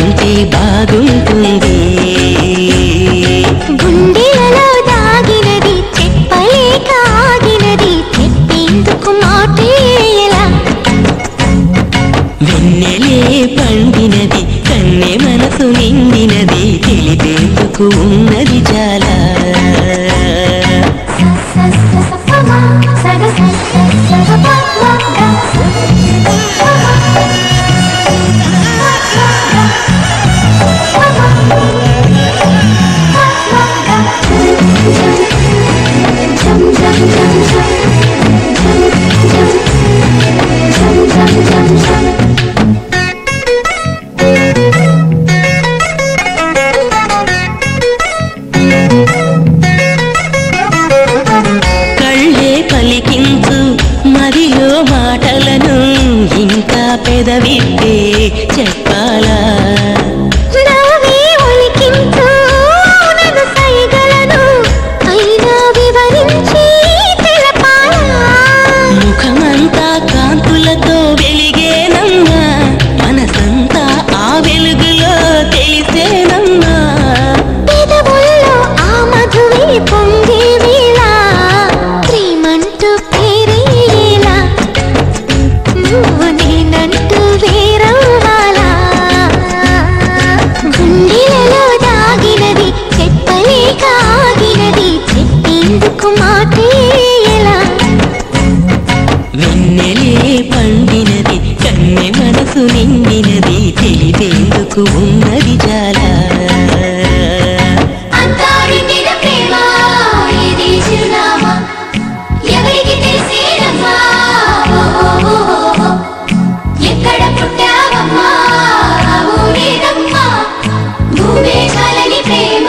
ఉంటే బాగుంటుంది గుండెలలో దాగినది చెప్పలేక ఆగినది చెప్పేందుకు మాటే ఎలా వెన్నెలే పండినది కన్నె మనసు నిండినది తెలిపేందుకు ఉన్నది చాలా కళ్ళే పలికించు మదిలో మాటలను ఇంకా పెదవిప్పే చెప్పాలా నవ్వే ఒలికించు నన్ను సైగలను అయినా వివరించి తెలపాలా ముఖమంతా కాంతులతో వెలిగేనమ్మా మనసంతా ఆ వెలుగులో తెలిసేనమ్మా పెదవుల్లో ఆ మధువే పొంగే వేళ ప్రేమంటూ పేరేలా నువ్వు నేనంటూ వేరవ్వాలా గుండెలలో దాగినది చెప్పలేక ఆగినది చెప్పేందుకు మాటే ఎలా వెన్నెలే పండినది కన్నె మనసు నిండినది తెలిపేందుకు ఉన్నది చాలా అంతారింటిన ప్రేమ ఇది చిరునామా ఎవరికి తెలిసేనమ్మా ఓహోహోహో. ఎక్కడ పుట్టావమ్మా ఆ ఊరేనమ్మా భూమే చాలని ప్రేమ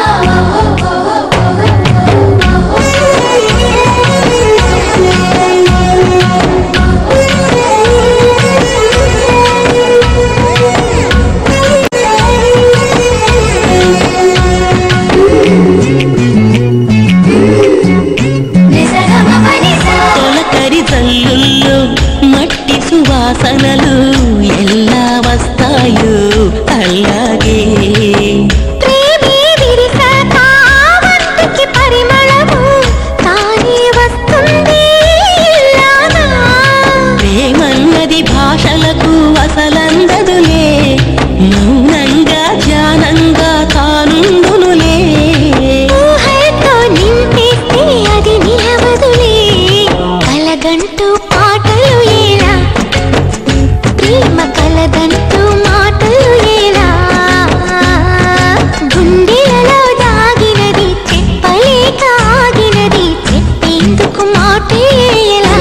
తొలకరి జల్లుల్లో మట్టి సువాసనలు ఎలా వస్తాయో అలాగే ప్రేమే విరిసాక వంటికి పరిమళము తానే వస్తుంది ఇల్లాగా. ప్రేమన్నది భాషలకు అసలందదులే మౌనంగా ధ్యానంగా తానుండునులే ఊహలతో నింపేస్తే అది నిలవదులే కలగంటూ పాటలు ఏలా ప్రేమ కలగంటూ మాటలు ఏలా గుండెలలో దాగినది చెప్పలేక ఆగినది చెప్పేందుకు మాటే ఎలా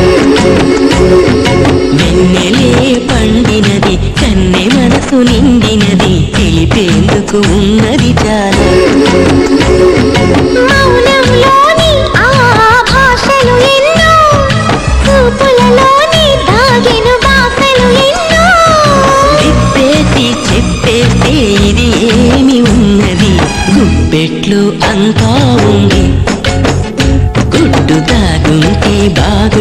వెన్నెలే పండినది కన్నె మనసు నిండినది తెలిపేందుకు ఉన్నది చాలా మౌనంలోని ఆ భాషలు ఎన్నో చూపులలోని దాగిన భాషలు ఎన్నో విప్పేసి చెప్పేస్తే ఇది ఏమి ఉన్నది గుప్పెట్లు అంతా ఉంది గుడ్డు దాగుంటే బాగు